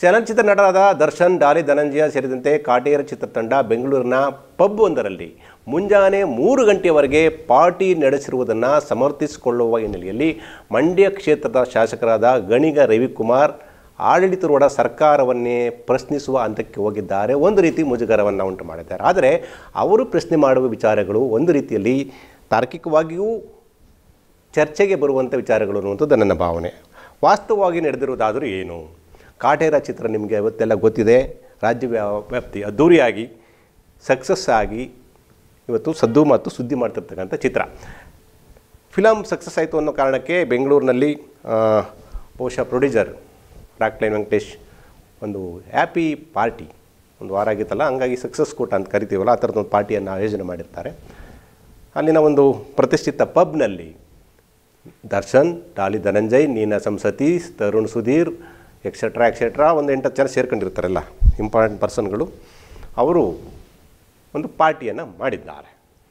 ಚಲನಚಿತ್ರ ನಟರಾದ ದರ್ಶನ್ ಡಾಲಿ ಧನಂಜಯ ಸೇರಿದಂತೆ ಕಾಟೇರ ಚಿತ್ರತಂಡ ಬೆಂಗಳೂರಿನ ಪಬ್ ಒಂದರಲ್ಲಿ ಮುಂಜಾನೆ ಮೂರು ಗಂಟೆಯವರೆಗೆ ಪಾರ್ಟಿ ನಡೆಸಿರುವುದನ್ನು ಸಮರ್ಥಿಸಿಕೊಳ್ಳುವ ಹಿನ್ನೆಲೆಯಲ್ಲಿ ಮಂಡ್ಯ ಕ್ಷೇತ್ರದ ಶಾಸಕರಾದ ಗಣಿಗ ರವಿಕುಮಾರ್ ಆಡಳಿತಾರೂಢ ಸರ್ಕಾರವನ್ನೇ ಪ್ರಶ್ನಿಸುವ ಹಂತಕ್ಕೆ ಹೋಗಿದ್ದಾರೆ ಒಂದು ರೀತಿ ಮುಜುಗರವನ್ನು ಉಂಟು ಮಾಡಿದ್ದಾರೆ ಆದರೆ ಅವರು ಪ್ರಶ್ನೆ ಮಾಡುವ ವಿಚಾರಗಳು ಒಂದು ರೀತಿಯಲ್ಲಿ ತಾರ್ಕಿಕವಾಗಿಯೂ ಚರ್ಚೆಗೆ ಬರುವಂಥ ವಿಚಾರಗಳು ಅನ್ನುವಂಥದ್ದು ನನ್ನ ಭಾವನೆ ವಾಸ್ತವವಾಗಿ ನಡೆದಿರುವುದಾದರೂ ಏನು ಕಾಟೇರ ಚಿತ್ರ ನಿಮಗೆ ಇವತ್ತೆಲ್ಲ ಗೊತ್ತಿದೆ ರಾಜ್ಯ ವ್ಯಾ- ವ್ಯಾಪ್ತಿ ಅದ್ಧೂರಿಯಾಗಿ ಸಕ್ಸಸ್ ಆಗಿ ಇವತ್ತು ಸದ್ದು ಮತ್ತು ಸುದ್ದಿ ಮಾಡ್ತಿರ್ತಕ್ಕಂಥ ಚಿತ್ರ ಫಿಲಮ್ ಸಕ್ಸಸ್ ಆಯಿತು ಅನ್ನೋ ಕಾರಣಕ್ಕೆ ಬೆಂಗಳೂರಿನಲ್ಲಿ ಆ, ಬಹುಶಃ ಪ್ರೊಡ್ಯೂಸರ್ ರಾಕ್ಲೈನ್ ವೆಂಕಟೇಶ್ ಒಂದು ಹ್ಯಾಪಿ ಪಾರ್ಟಿ ಒಂದು ವಾರ ಆಗಿತ್ತಲ್ಲ ಹಂಗಾಗಿ ಸಕ್ಸಸ್ ಕೂಟ ಅಂತ ಕರಿತೀವಲ್ಲ ಆ ಥರದೊಂದು ಪಾರ್ಟಿಯನ್ನು ಆಯೋಜನೆ ಮಾಡಿರ್ತಾರೆ ಅಲ್ಲಿನ ಒಂದು ಪ್ರತಿಷ್ಠಿತ ಪಬ್ನಲ್ಲಿ ದರ್ಶನ್ ಡಾಲಿ ಧನಂಜಯ್ ನೀನಾ ಸಂಸತಿ ತರುಣ್ ಸುಧೀರ್ ಎಕ್ಸೆಟ್ರಾ ಎಕ್ಸೆಟ್ರಾ ಒಂದು ಎಂಟತ್ತು ಜನ ಸೇರ್ಕೊಂಡಿರ್ತಾರಲ್ಲ ಇಂಪಾರ್ಟೆಂಟ್ ಪರ್ಸನ್ಗಳು ಅವರು ಒಂದು ಪಾರ್ಟಿಯನ್ನು ಮಾಡಿದ್ದಾರೆ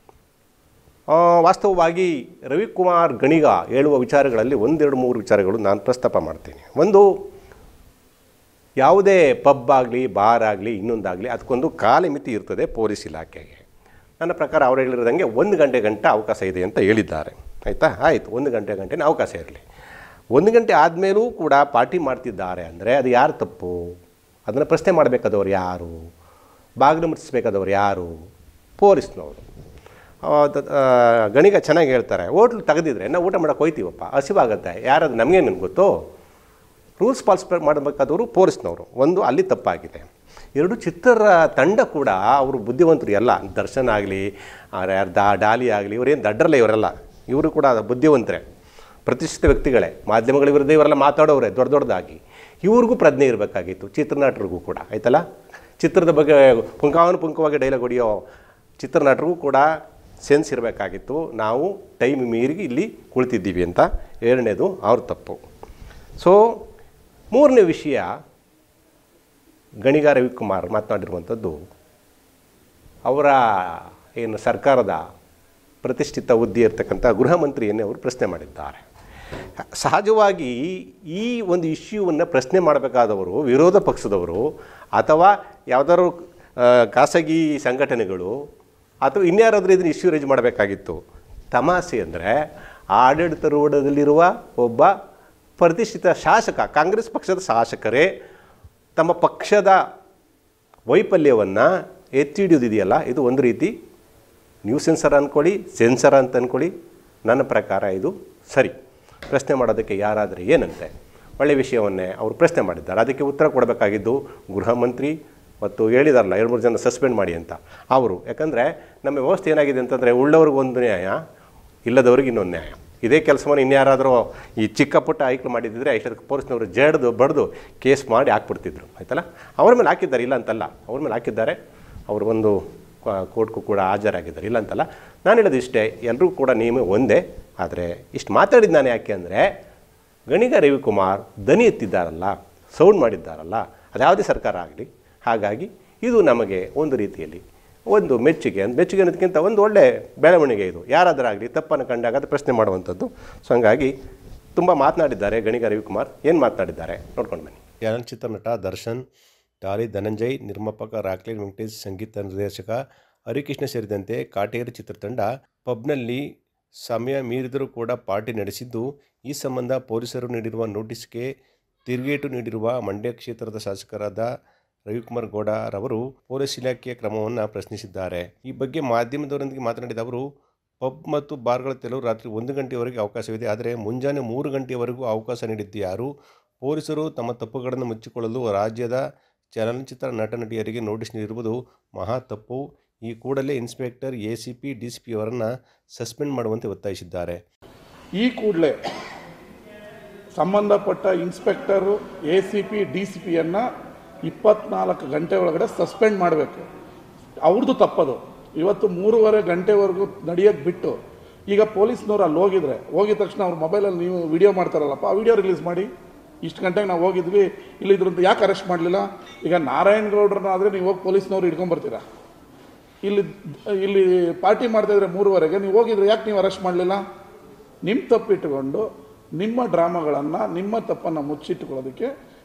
ಆ, ವಾಸ್ತವವಾಗಿ ರವಿಕುಮಾರ್ ಗಣಿಗ ಹೇಳುವ ವಿಚಾರಗಳಲ್ಲಿ ಒಂದೆರಡು ಮೂರು ವಿಚಾರಗಳು ನಾನು ಪ್ರಸ್ತಾಪ ಮಾಡ್ತೀನಿ ಒಂದು ಯಾವುದೇ ಪಬ್ ಆಗಲಿ ಬಾರ್ ಆಗಲಿ ಇನ್ನೊಂದಾಗಲಿ ಅದಕ್ಕೊಂದು ಕಾಲಮಿತಿ ಇರ್ತದೆ ಪೊಲೀಸ್ ಇಲಾಖೆಗೆ ನನ್ನ ಪ್ರಕಾರ ಅವ್ರು ಹೇಳಿರೋದಂಗೆ ಒಂದು ಗಂಟೆ ಗಂಟೆ ಅವಕಾಶ ಇದೆ ಅಂತ ಹೇಳಿದ್ದಾರೆ ಆಯಿತಾ ಆಯಿತು ಒಂದು ಗಂಟೆ ಗಂಟೆನೇ ಅವಕಾಶ ಇರಲಿ ಒಂದು ಗಂಟೆ ಆದಮೇಲೂ ಕೂಡ ಪಾರ್ಟಿ ಮಾಡ್ತಿದ್ದಾರೆ ಅಂದರೆ ಅದು ಯಾರು ತಪ್ಪು ಅದನ್ನು ಪ್ರಶ್ನೆ ಮಾಡಬೇಕಾದವ್ರು ಯಾರು ಬಾಗಿಲು ಮುಟ್ಟಿಸ್ಬೇಕಾದವ್ರು ಯಾರು ಪೊಲೀಸ್ನವರು ಆ, ದ- ಆ, ಗಣಿಗ ಚೆನ್ನಾಗಿ ಹೇಳ್ತಾರೆ ಹೋಟ್ಲು ತೆಗೆದಿದ್ರೆ ನಾವು ಊಟ ಮಾಡೋಕೆ ಹೋಯ್ತೀವಪ್ಪ ಹಸಿವಾಗುತ್ತೆ ಯಾರದು ನಮಗೇನು ಗೊತ್ತೋ ರೂಲ್ಸ್ ಪಾಲ್ಸ್ ಮಾಡಬೇಕಾದವರು ಪೊಲೀಸ್ನವರು ಒಂದು ಅಲ್ಲಿ ತಪ್ಪಾಗಿದೆ ಎರಡು ಚಿತ್ರ ತಂಡ ಕೂಡ ಅವರು ಬುದ್ಧಿವಂತರು ಎಲ್ಲ ದರ್ಶನ್ ಆಗಲಿ ಯಾರು ದಾ ಡಾಲಿ ಆಗಲಿ ಇವರೇನು ದಡ್ಡರಲ್ಲ ಇವರೆಲ್ಲ ಇವರು ಕೂಡ ಬುದ್ಧಿವಂತರೇ ಪ್ರತಿಷ್ಠಿತ ವ್ಯಕ್ತಿಗಳೇ ಮಾಧ್ಯಮಗಳ ವಿರುದ್ಧ ಇವರೆಲ್ಲ ಮಾತಾಡೋರೆ ದೊಡ್ಡ ದೊಡ್ಡದಾಗಿ ಇವ್ರಿಗೂ ಪ್ರಜ್ಞೆ ಇರಬೇಕಾಗಿತ್ತು ಚಿತ್ರನಟರಿಗೂ ಕೂಡ ಆಯ್ತಲ್ಲ ಚಿತ್ರದ ಬಗ್ಗೆ ಪುಂಖಾನುಪುಂಖವಾಗಿ ಡೈಲಾಗ್ ಹೊಡೆಯೋ ಚಿತ್ರನಟರಿಗೂ ಕೂಡ ಸೆನ್ಸ್ ಇರಬೇಕಾಗಿತ್ತು ನಾವು ಟೈಮ್ ಮೀರಿ ಇಲ್ಲಿ ಕುಳಿತಿದ್ದೀವಿ ಅಂತ ಎರಡನೇದು ಅವ್ರ ತಪ್ಪು ಸೊ ಮೂರನೇ ವಿಷಯ ಗಣಿಗ ರವಿಕುಮಾರ್ ಮಾತನಾಡಿರುವಂಥದ್ದು ಅವರ ಏನು ಸರ್ಕಾರದ ಪ್ರತಿಷ್ಠಿತ ಹುದ್ದೆ ಇರ್ತಕ್ಕಂಥ ಗೃಹ ಮಂತ್ರಿಯನ್ನೇ ಅವರು ಪ್ರಶ್ನೆ ಮಾಡಿದ್ದಾರೆ ಸಹಜವಾಗಿ ಈ ಒಂದು ಇಶ್ಯೂವನ್ನು ಪ್ರಶ್ನೆ ಮಾಡಬೇಕಾದವರು ವಿರೋಧ ಪಕ್ಷದವರು ಅಥವಾ ಯಾವುದಾದ್ರು ಆ, ಖಾಸಗಿ ಸಂಘಟನೆಗಳು ಅಥವಾ ಇನ್ಯಾರಾದರೂ ಇದನ್ನು ಇಶ್ಯೂ ರೈಸ್ ಮಾಡಬೇಕಾಗಿತ್ತು ತಮಾಷೆ ಅಂದರೆ ಆಡಳಿತಾರೂಢದಲ್ಲಿರುವ ಒಬ್ಬ ಪ್ರತಿಷ್ಠಿತ ಶಾಸಕ ಕಾಂಗ್ರೆಸ್ ಪಕ್ಷದ ಶಾಸಕರೇ ತಮ್ಮ ಪಕ್ಷದ ವೈಫಲ್ಯವನ್ನು ಎತ್ತಿ ಹಿಡಿಯೋದಿದೆಯಲ್ಲ ಇದು ಒಂದು ರೀತಿ ನ್ಯೂ ಸೆನ್ಸರ್ ಅಂದ್ಕೊಳ್ಳಿ ಸೆನ್ಸರ್ ಅಂತ ಅಂದ್ಕೊಳ್ಳಿ ನನ್ನ ಪ್ರಕಾರ ಇದು ಸರಿ ಪ್ರಶ್ನೆ ಮಾಡೋದಕ್ಕೆ ಯಾರಾದರೆ ಏನಂತೆ ಒಳ್ಳೆಯ ವಿಷಯವನ್ನೇ ಅವರು ಪ್ರಶ್ನೆ ಮಾಡಿದ್ದಾರೆ ಅದಕ್ಕೆ ಉತ್ತರ ಕೊಡಬೇಕಾಗಿದ್ದು ಗೃಹ ಮಂತ್ರಿ ಮತ್ತು ಹೇಳಿದಾರಲ್ಲ ಎರಡು ಮೂರು ಜನ ಸಸ್ಪೆಂಡ್ ಮಾಡಿ ಅಂತ ಅವರು ಯಾಕಂದರೆ ನಮ್ಮ ವ್ಯವಸ್ಥೆ ಏನಾಗಿದೆ ಅಂತಂದರೆ ಉಳ್ಳವ್ರಿಗೆ ಒಂದು ನ್ಯಾಯ ಇಲ್ಲದವ್ರಿಗೆ ಇನ್ನೊಂದು ನ್ಯಾಯ ಇದೇ ಕೆಲಸವನ್ನು ಇನ್ಯಾರಾದರೂ ಈ ಚಿಕ್ಕ ಪುಟ್ಟ ಐಕ್ಳು ಮಾಡಿದ್ದಿದ್ರೆ ಇಷ್ಟೊತ್ತಿಗೆ ಪೊಲೀಸ್ನವರು ಜಡ್ದು ಬಡ್ದು ಕೇಸ್ ಮಾಡಿ ಹಾಕ್ಬಿಡ್ತಿದ್ರು ಆಯ್ತಲ್ಲ ಅವ್ರ ಮೇಲೆ ಹಾಕಿದ್ದಾರೆ ಇಲ್ಲ ಅಂತಲ್ಲ ಅವ್ರ ಮೇಲೆ ಹಾಕಿದ್ದಾರೆ ಅವರು ಒಂದು ಕೋರ್ಟ್ಗೂ ಕೂಡ ಹಾಜರಾಗಿದ್ದಾರೆ ಇಲ್ಲ ಅಂತಲ್ಲ ನಾನು ಹೇಳೋದು ಇಷ್ಟೇ ಎಲ್ಲರೂ ಕೂಡ ನಿಯಮ ಒಂದೇ ಆದರೆ ಇಷ್ಟು ಮಾತಾಡಿದ್ದು ನಾನು ಯಾಕೆ ಅಂದರೆ ಗಣಿಗ ರವಿಕುಮಾರ್ ದನಿ ಎತ್ತಿದ್ದಾರಲ್ಲ ಸೌಂಡ್ ಮಾಡಿದ್ದಾರಲ್ಲ ಅದ್ಯಾವುದೇ ಸರ್ಕಾರ ಆಗಲಿ ಹಾಗಾಗಿ ಇದು ನಮಗೆ ಒಂದು ರೀತಿಯಲ್ಲಿ ಒಂದು ಮೆಚ್ಚುಗೆ ಅಂತ ಮೆಚ್ಚುಗೆ ಅನ್ನೋದಕ್ಕಿಂತ ಒಂದು ಒಳ್ಳೆ ಬೆಳವಣಿಗೆ ಇದು ಯಾರಾದರಾಗಲಿ ತಪ್ಪನ್ನು ಕಂಡಾಗ ಅದು ಪ್ರಶ್ನೆ ಮಾಡುವಂಥದ್ದು ಸೊ ಹಂಗಾಗಿ ತುಂಬ ಮಾತನಾಡಿದ್ದಾರೆ ಗಣಿಗ ರವಿಕುಮಾರ್ ಏನು ಮಾತನಾಡಿದ್ದಾರೆ ನೋಡ್ಕೊಂಡು ಬನ್ನಿ ಚಲನಚಿತ್ರ ನಟ ದರ್ಶನ್ ಡಾಲಿ ಧನಂಜಯ್ ನಿರ್ಮಾಪಕ ರಾಕ್ಲೈನ್ ವೆಂಕಟೇಶ್ ಸಂಗೀತ ನಿರ್ದೇಶಕ ಹರಿಕೃಷ್ಣ ಸೇರಿದಂತೆ ಕಾಟೇರಿ ಚಿತ್ರತಂಡ ಪಬ್ನಲ್ಲಿ ಸಮಯ ಮೀರಿದರೂ ಕೂಡ ಪಾರ್ಟಿ ನಡೆಸಿದ್ದು ಈ ಸಂಬಂಧ ಪೊಲೀಸರು ನೀಡಿರುವ ನೋಟಿಸ್ಗೆ ತಿರುಗೇಟು ನೀಡಿರುವ ಮಂಡ್ಯ ಕ್ಷೇತ್ರದ ಶಾಸಕರಾದ ರವಿಕುಮಾರ್ ಗೌಡರವರು ಪೊಲೀಸ್ ಇಲಾಖೆಯ ಕ್ರಮವನ್ನು ಪ್ರಶ್ನಿಸಿದ್ದಾರೆ ಈ ಬಗ್ಗೆ ಮಾಧ್ಯಮದವರೊಂದಿಗೆ ಮಾತನಾಡಿದ ಅವರು ಪಬ್ ಮತ್ತು ಬಾರ್ಗಳ ತೆರವು ರಾತ್ರಿ ಒಂದು ಗಂಟೆಯವರೆಗೆ ಅವಕಾಶವಿದೆ ಆದರೆ ಮುಂಜಾನೆ ಮೂರು ಗಂಟೆಯವರೆಗೂ ಅವಕಾಶ ನೀಡಿದ್ದು ಯಾರು ಪೊಲೀಸರು ತಮ್ಮ ತಪ್ಪುಗಳನ್ನು ಮುಚ್ಚಿಕೊಳ್ಳಲು ರಾಜ್ಯದ ಚಲನಚಿತ್ರ ನಟ ನಟಿಯರಿಗೆ ನೋಟಿಸ್ ನೀಡಿರುವುದು ಮಹಾ ತಪ್ಪು ಈ ಕೂಡಲೇ inspector A C P D C P ಅವರನ್ನು ಸಸ್ಪೆಂಡ್ ಮಾಡುವಂತೆ ಒತ್ತಾಯಿಸಿದ್ದಾರೆ ಈ ಕೂಡಲೇ ಸಂಬಂಧಪಟ್ಟ inspector A C P D C ಪಿಯನ್ನು ಇಪ್ಪತ್ನಾಲ್ಕು ಗಂಟೆ ಒಳಗಡೆ ಸಸ್ಪೆಂಡ್ ಮಾಡಬೇಕು ಅವ್ರದ್ದು ತಪ್ಪದು ಇವತ್ತು ಮೂರುವರೆ ಗಂಟೆವರೆಗೂ ನಡೆಯೋಕ್ಕೆ ಬಿಟ್ಟು ಈಗ ಪೊಲೀಸ್ನವ್ರು ಅಲ್ಲಿ ಹೋಗಿದ್ರೆ ಹೋಗಿದ ತಕ್ಷಣ ಅವ್ರ ಮೊಬೈಲಲ್ಲಿ ನೀವು ವಿಡಿಯೋ ಮಾಡ್ತಾರಲ್ಲಪ್ಪ ಆ ವಿಡಿಯೋ ರಿಲೀಸ್ ಮಾಡಿ ಇಷ್ಟು ಗಂಟೆಗೆ ನಾವು ಹೋಗಿದ್ವಿ ಇಲ್ಲಿ ಇದ್ರಂತ ಯಾಕೆ ಅರೆಸ್ಟ್ ಮಾಡಲಿಲ್ಲ ಈಗ ನಾರಾಯಣ ಗೌಡ್ರನ್ನ ಆದರೆ ನೀವು ಹೋಗಿ ಪೊಲೀಸ್ನವ್ರು ಹಿಡ್ಕೊಂಬರ್ತೀರಾ ಇಲ್ಲಿ ಇಲ್ಲಿ ಪಾರ್ಟಿ ಮಾಡ್ತಾ ಇದ್ರೆ ಮೂರುವರೆಗೆ ನೀವು ಹೋಗಿದ್ರೆ ಯಾಕೆ ನೀವು ಅರೆಸ್ಟ್ ಮಾಡಲಿಲ್ಲ ನಿಮ್ಮ ತಪ್ಪಿಟ್ಟುಕೊಂಡು ನಿಮ್ಮ ಡ್ರಾಮಾಗಳನ್ನು ನಿಮ್ಮ ತಪ್ಪನ್ನು ಮುಚ್ಚಿಟ್ಟುಕೊಳ್ಳೋದಕ್ಕೆ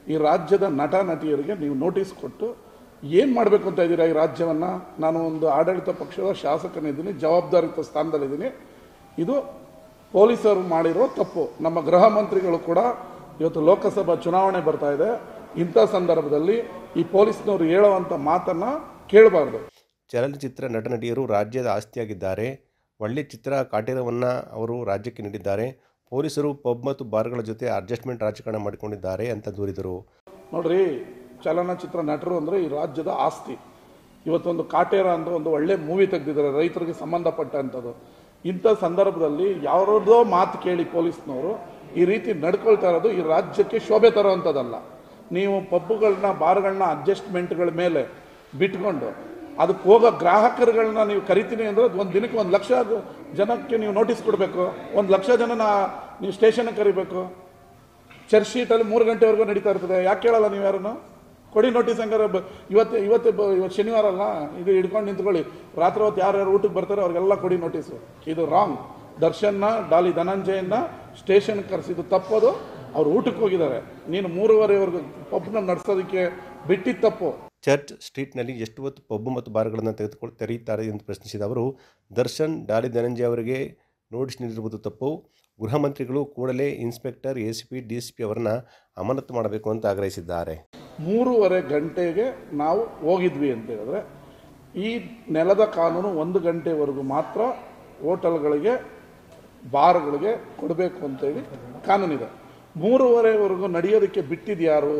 ಈ ರಾಜ್ಯದ ನಟ ನಟಿಯರಿಗೆ ನೀವು ನೋಟಿಸ್ ಕೊಟ್ಟು ಏನು ಮಾಡಬೇಕು ಅಂತ ಇದ್ದೀರಾ ಈ ರಾಜ್ಯವನ್ನು ನಾನು ಒಂದು ಆಡಳಿತ ಪಕ್ಷದ ಶಾಸಕನಿದ್ದೀನಿ ಜವಾಬ್ದಾರಿತ ಸ್ಥಾನದಲ್ಲಿದ್ದೀನಿ ಇದು ಪೊಲೀಸರು ಮಾಡಿರೋ ತಪ್ಪು ನಮ್ಮ ಗೃಹ ಮಂತ್ರಿಗಳು ಕೂಡ ಇವತ್ತು ಲೋಕಸಭಾ ಚುನಾವಣೆ ಬರ್ತಾ ಇದೆ ಇಂಥ ಸಂದರ್ಭದಲ್ಲಿ ಈ ಪೊಲೀಸ್ನವರು ಹೇಳುವಂಥ ಮಾತನ್ನು ಕೇಳಬಾರ್ದು ಚಲನಚಿತ್ರ ನಟ ನಟಿಯರು ರಾಜ್ಯದ ಆಸ್ತಿಯಾಗಿದ್ದಾರೆ ಒಳ್ಳೆಯ ಚಿತ್ರ ಕಾಟೇರವನ್ನು ಅವರು ರಾಜ್ಯಕ್ಕೆ ನೀಡಿದ್ದಾರೆ ಪೊಲೀಸರು ಪಬ್ ಮತ್ತು ಬಾರ್ಗಳ ಜೊತೆ ಅಡ್ಜಸ್ಟ್ಮೆಂಟ್ ರಾಜಕಾರಣ ಮಾಡಿಕೊಂಡಿದ್ದಾರೆ ಅಂತ ದೂರಿದರು ನೋಡ್ರಿ ಚಲನಚಿತ್ರ ನಟರು ಅಂದರೆ ಈ ರಾಜ್ಯದ ಆಸ್ತಿ ಇವತ್ತೊಂದು ಕಾಟೇರ ಅಂತ ಒಂದು ಒಳ್ಳೆ ಮೂವಿ ತೆಗೆದಿದ್ದಾರೆ ರೈತರಿಗೆ ಸಂಬಂಧಪಟ್ಟಂಥದ್ದು ಇಂಥ ಸಂದರ್ಭದಲ್ಲಿ ಯಾವ್ರದ್ದೋ ಮಾತು ಕೇಳಿ ಪೊಲೀಸ್ನವರು ಈ ರೀತಿ ನಡ್ಕೊಳ್ತಾ ಇರೋದು ಈ ರಾಜ್ಯಕ್ಕೆ ಶೋಭೆ ತರುವಂಥದ್ದಲ್ಲ ನೀವು ಪಬ್ಬುಗಳನ್ನ ಬಾರ್ಗಳನ್ನ ಅಡ್ಜಸ್ಟ್ಮೆಂಟ್ಗಳ ಮೇಲೆ ಬಿಟ್ಕೊಂಡು ಅದಕ್ಕೆ ಹೋಗೋ ಗ್ರಾಹಕರುಗಳನ್ನ ನೀವು ಕರಿತೀನಿ ಅಂದರೆ ಒಂದು ದಿನಕ್ಕೆ ಒಂದು ಲಕ್ಷ ಜನಕ್ಕೆ ನೀವು ನೋಟಿಸ್ ಕೊಡಬೇಕು ಒಂದು ಲಕ್ಷ ಜನನ ನೀವು ಸ್ಟೇಷನ್ಗೆ ಕರಿಬೇಕು ಚರ್ಚ್ ಶೀಟಲ್ಲಿ ಮೂರು ಗಂಟೆವರೆಗೂ ನಡೀತಾ ಇರ್ತದೆ ಯಾಕೆ ಕೇಳಲ್ಲ ನೀವು ಯಾರನ್ನು ಕೊಡಿ ನೋಟಿಸ್ ಹಂಗಾರೆ ಬ- ಇವತ್ತು ಇವತ್ತು ಬ- ಇವತ್ತು ಶನಿವಾರ ಅಲ್ಲ ಇದು ಹಿಡ್ಕೊಂಡು ನಿಂತ್ಕೊಳ್ಳಿ ರಾತ್ರಿ ಹೊತ್ತು ಯಾರು ಯಾರು ಊಟಕ್ಕೆ ಬರ್ತಾರೆ ಅವ್ರಿಗೆಲ್ಲ ಕೊಡಿ ನೋಟಿಸು ಇದು ರಾಂಗ್ ದರ್ಶನ್ನ ಡಾಲಿ ಧನಂಜಯನ್ನ ಸ್ಟೇಷನ್ ಕರೆಸಿದ್ದು ತಪ್ಪೋದು ಅವ್ರು ಊಟಕ್ಕೆ ಹೋಗಿದ್ದಾರೆ ನೀನು ಮೂರುವರೆವರೆಗೂ ಪಬ್ನ ನಡೆಸೋದಕ್ಕೆ ಬಿಟ್ಟಿದ್ದು ತಪ್ಪು ಚರ್ಚ್ ಸ್ಟ್ರೀಟ್ನಲ್ಲಿ ಎಷ್ಟು ಹೊತ್ತು ಪಬ್ ಮತ್ತು ಬಾರ್ಗಳನ್ನು ತೆಗೆದುಕೊಂಡು ತೆರೆಯುತ್ತಾರೆ ಎಂದು ಪ್ರಶ್ನಿಸಿದ ಅವರು ದರ್ಶನ್ ಡಾಲಿ ಧನಂಜಯ ಅವರಿಗೆ ನೋಟಿಸ್ ನೀಡಿರುವುದು ತಪ್ಪು ಗೃಹ ಮಂತ್ರಿಗಳು ಕೂಡಲೇ inspector A C P D C P ಅವರನ್ನು ಅಮಾನತು ಮಾಡಬೇಕು ಅಂತ ಆಗ್ರಹಿಸಿದ್ದಾರೆ ಮೂರುವರೆ ಗಂಟೆಗೆ ನಾವು ಹೋಗಿದ್ವಿ ಅಂತ ಹೇಳಿದ್ರೆ ಈ ನೆಲದ ಕಾನೂನು ಒಂದು ಗಂಟೆವರೆಗೂ ಮಾತ್ರ ಹೋಟೆಲ್ಗಳಿಗೆ ಬಾರ್ಗಳಿಗೆ ಕೊಡಬೇಕು ಅಂತೇಳಿ ಕಾನೂನಿದೆ ಮೂರುವರೆವರೆಗೂ ನಡೆಯೋದಕ್ಕೆ ಬಿಟ್ಟಿದ್ಯಾರು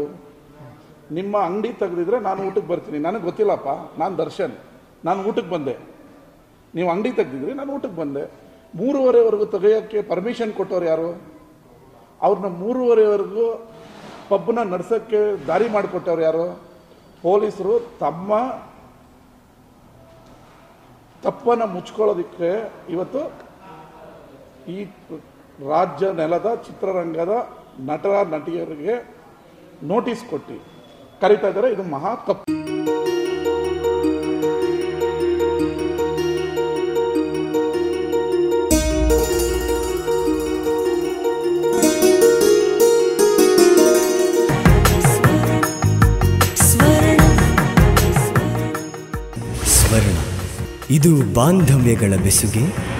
ನಿಮ್ಮ ಅಂಗಡಿ ತೆಗೆದಿದ್ರೆ ನಾನು ಊಟಕ್ಕೆ ಬರ್ತೀನಿ ನನಗೆ ಗೊತ್ತಿಲ್ಲಪ್ಪ ನಾನು ದರ್ಶನ್ ನಾನು ಊಟಕ್ಕೆ ಬಂದೆ ನೀವು ಅಂಗಡಿ ತೆಗೆದಿದ್ರಿ ನಾನು ಊಟಕ್ಕೆ ಬಂದೆ ಮೂರುವರೆವರೆಗೂ ತೆಗೆಯೋಕ್ಕೆ ಪರ್ಮಿಷನ್ ಕೊಟ್ಟವ್ರು ಯಾರು ಅವ್ರನ್ನ ಮೂರುವರೆವರೆಗೂ ಪಬ್ನ ನಡ್ಸೋಕ್ಕೆ ದಾರಿ ಮಾಡಿಕೊಟ್ಟವ್ರು ಯಾರು ಪೊಲೀಸರು ತಮ್ಮ ತಪ್ಪನ್ನು ಮುಚ್ಕೊಳ್ಳೋದಕ್ಕೆ ಇವತ್ತು ಈ ರಾಜ್ಯ ನೆಲದ ಚಿತ್ರರಂಗದ ನಟ ನಟಿಯರಿಗೆ ನೋಟಿಸ್ ಕೊಟ್ಟು ಕರಿತಾ ಇದ್ದಾರೆ ಇದು ಮಹಾ ತಪ್ಪು ಸ್ವರ್ಣ ಇದು ಬಾಂಧವ್ಯಗಳ ಬೆಸುಗೆ